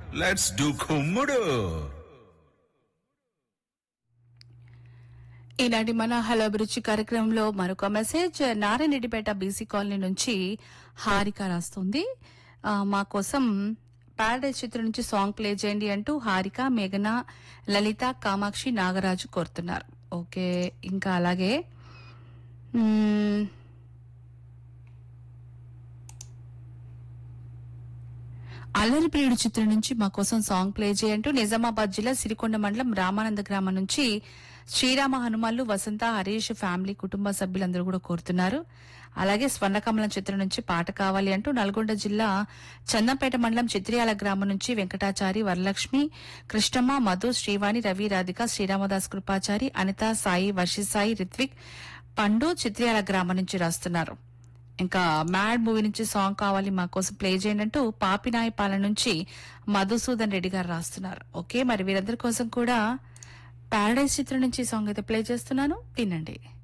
let's do కుమ్ముడు ఈనాటి మన hello అభిరుచి కార్యక్రమంలో మరొక మెసేజ్ నారాయణరెడ్డిపేట బీసీ కాలనీ నుంచి హారిక రాస్తుంది ఆ, మా కోసం పారడైజ్ చిత్రం నుంచి సాంగ్ ప్లే చేయండి అంటూ హారిక మేఘన లలిత కామాక్షి నాగరాజు కోరుతున్నారు ఓకే ఇంకా అలాగే మ్మ్, అల్లరి ప్రియుడు చిత్రం నుంచి మా కోసం సాంగ్ ప్లే చేయంటూ నిజామాబాద్ జిల్లా సిరికొండ మండలం రామానంద గ్రామం నుంచి శ్రీరామ హనుమాన్లు వసంత హరీష్ ఫ్యామిలీ కుటుంబ సభ్యులందరూ కూడా కోరుతున్నారు అలాగే స్వర్ణకమలం చిత్రం నుంచి పాట కావాలి అంటూ నల్గొండ జిల్లా చందంపేట మండలం చిత్రియాల గ్రామం నుంచి వెంకటాచారి వరలక్ష్మి కృష్ణమ్మ మధు శ్రీవాణి రవి రాధిక శ్రీరామదాస్ కృపాచారి అనిత సాయి వర్షిసాయి రిత్విక్ పండు చిత్రియాల గ్రామం నుంచి రాస్తున్నారు ఇంకా మ్యాడ్ మూవీ నుంచి సాంగ్ కావాలి మా కోసం ప్లే చేయండి అంటూ పాపినాయపాలెం నుంచి మధుసూదన్ రెడ్డి గారు రాస్తున్నారు ఓకే మరి వీరందరి కోసం కూడా పారడైజ్ చిత్రం నుంచి సాంగ్ అయితే ప్లే చేస్తున్నాను వినండి